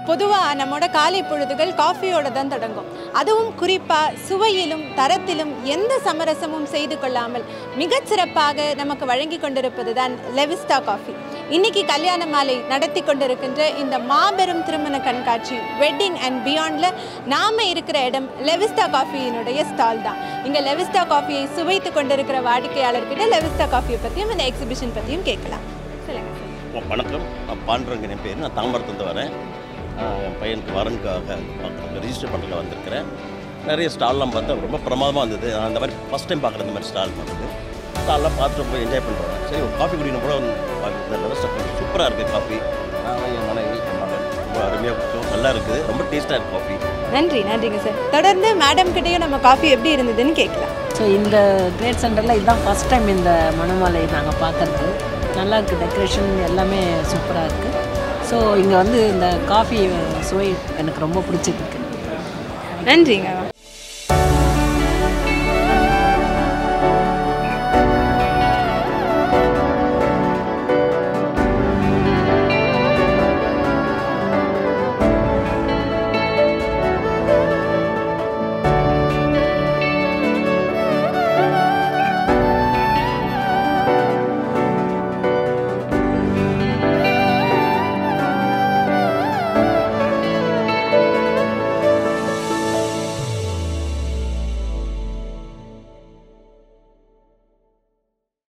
பொதுவாக நம்மோட காலை பொழுதுகள் காஃபியோட தான் தொடங்கும் அதுவும் குறிப்பாக சுவையிலும் தரத்திலும் எந்த சமரசமும் செய்து கொள்ளாமல் மிகச்சிறப்பாக நமக்கு வழங்கி கொண்டிருப்பது தான் லெவிஸ்டா காஃபி இன்னைக்கு கல்யாண மாலை நடத்தி கொண்டிருக்கின்ற இந்த மாபெரும் திருமண கண்காட்சி வெட்டிங் அண்ட் பியாண்டில் நாம இருக்கிற இடம் லெவிஸ்டா காஃபியினுடைய ஸ்டால் தான் இங்கே லெவிஸ்டா காஃபியை சுவைத்து கொண்டிருக்கிற வாடிக்கையாளர்கிட்ட லெவிஸ்டா காஃபியை பற்றியும் இந்த எக்ஸிபிஷன் பற்றியும் கேட்கலாம் சொல்லுங்க சார் வ- வணக்கம் நான் பாண்டுரங்கன் என் பேர் நான் தாம்பரத்துலேருந்து வரேன் ஆஹ் என் பையனுக்கு வரனுக்காக பார்க்குறதுக்கு ரிஜிஸ்டர் பண்ணுறதுல வந்திருக்கிறேன் நிறைய ஸ்டால்லாம் பார்த்தா ரொம்ப பிரமாதமாக இருந்தது நான் அந்த மாதிரி ஃபஸ்ட் டைம் பார்க்குற இந்த மாதிரி ஸ்டால் வந்தது ஸ்டால்லாம் பார்த்துட்டு ரொம்ப என்ஜாய் பண்ணுறேன் சரி ஒரு காஃபி குடிக்கணும் கூட வந்து பார்க்க நல்ல ஸ்டப் சூப்பராக இருக்குது காஃபி நான் என் மனைவி என் மகன் ரொம்ப அருமையாக குடிச்சோம் நல்லா இருக்குது ரொம்ப டேஸ்ட்டாக இருக்குது காஃபி நன்றி நன்றிங்க சார் தொடர்ந்து மேடம் கிட்டேயும் நம்ம காஃபி எப்படி இருந்ததுன்னு கேட்கலாம் ஸோ இந்த ட்ரேட் சென்டரில் இதுதான் ஃபஸ்ட் டைம் இந்த மணமாலை நாங்கள் பார்க்கறது நல்லா இருக்குது டெக்கரேஷன் எல்லாமே சூப்பராக இருக்குது ஸோ இங்கே வந்து இந்த காஃபி சுவை எனக்கு ரொம்ப பிடிச்சிருக்கு நன்றிங்க